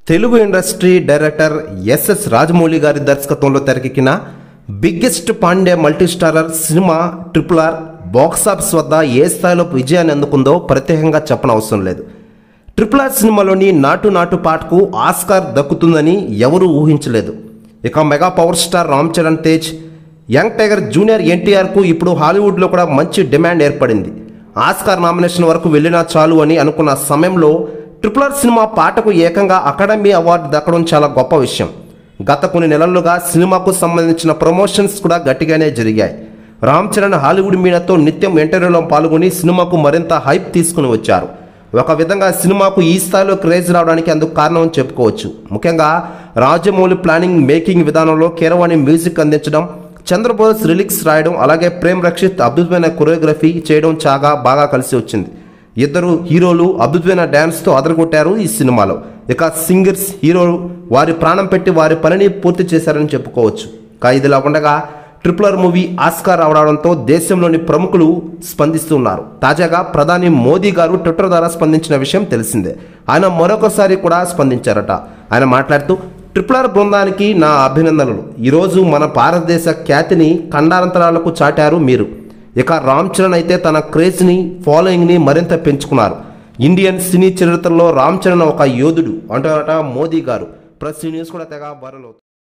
Telugu industry director SS Rajamouli గారి దర్శకత్వంలో తెరకెక్కిన బిగ్గెస్ట్ పాండే మల్టీస్టారర్ సినిమా ట్రిపుల్ ఆర్ బాక్సాఫీస్ వద్ద ఏ స్థాయిలో విజయాన్ని అందుకుందో ప్రత్యేకంగా చెప్పనవసరం లేదు ట్రిపుల్ ఆర్ సినిమాలోని నాటు నాటు పాటకు ఆస్కార్ దక్కుతుందని ఎవరూ ఊహించలేదు ఇక mega power star Ram Charan Tej young tiger junior ఎన్టీఆర్కు ఇప్పుడు హాలీవుడ్లో కూడా మంచి డిమాండ్ ఏర్పడింది ఆస్కార్ నామినేషన్ వరకు వెళ్ళినా చాలు అని అనుకున్న సమయంలో ట్రిపుల్ ఆర్ సినిమా పాటకు ఏకంగా అకాడమీ అవార్డు దక్కడం చాలా గొప్ప విషయం గత కొన్ని నెలలుగా సినిమాకు సంబంధించిన ప్రమోషన్స్ కూడా గట్టిగానే జరిగాయి రామ్ చరణ్ హాలీవుడ్ మీడియాతో నిత్యం ఇంటర్వ్యూలో పాల్గొని సినిమాకు మరింత హైప్ తీసుకుని వచ్చారు ఒక విధంగా సినిమాకు ఈ స్థాయిలో క్రేజ్ రావడానికి అందుకు కారణం అని చెప్పుకోవచ్చు ముఖ్యంగా రాజమౌళి ప్లానింగ్ మేకింగ్ విధానంలో కీరవాణి మ్యూజిక్ అందించడం చంద్రబోస్ రిలిక్స్ రాయడం అలాగే ప్రేమ్ రక్షిత్ అద్భుతమైన కొరియోగ్రఫీ చేయడం చాలా బాగా కలిసి వచ్చింది ఇద్దరు హీరోలు అద్భుతమైన డ్యాన్స్తో అదరగొట్టారు ఈ సినిమాలో ఇక సింగర్స్ హీరోలు వారి ప్రాణం పెట్టి వారి పనిని పూర్తి చేశారని చెప్పుకోవచ్చు కా ఇదిలా ఉండగా ట్రిపుల్ ఆర్ మూవీ ఆస్కార్ అవడంతో దేశంలోని ప్రముఖులు స్పందిస్తున్నారు తాజాగా ప్రధాని మోదీ గారు ట్విట్టర్ ద్వారా స్పందించిన విషయం తెలిసిందే ఆయన మరొకసారి కూడా స్పందించారట ఆయన మాట్లాడుతూ ట్రిపుల్ ఆర్ బృందానికి నా అభినందనలు ఈరోజు మన భారతదేశ ఖ్యాతిని ఖండాంతరాలకు చాటారు మీరు ఇక రామ్ చరణ్ అయితే తన క్రేజ్ని ఫాలోయింగ్ని మరింత పెంచుకున్నారు ఇండియన్ సినీ చరిత్రలో రామ్ చరణ్ ఒక యోధుడు అంటారట మోదీ గారు ప్రెస్ న్యూస్ కూడా తెగ వైరల్ అవుతుంది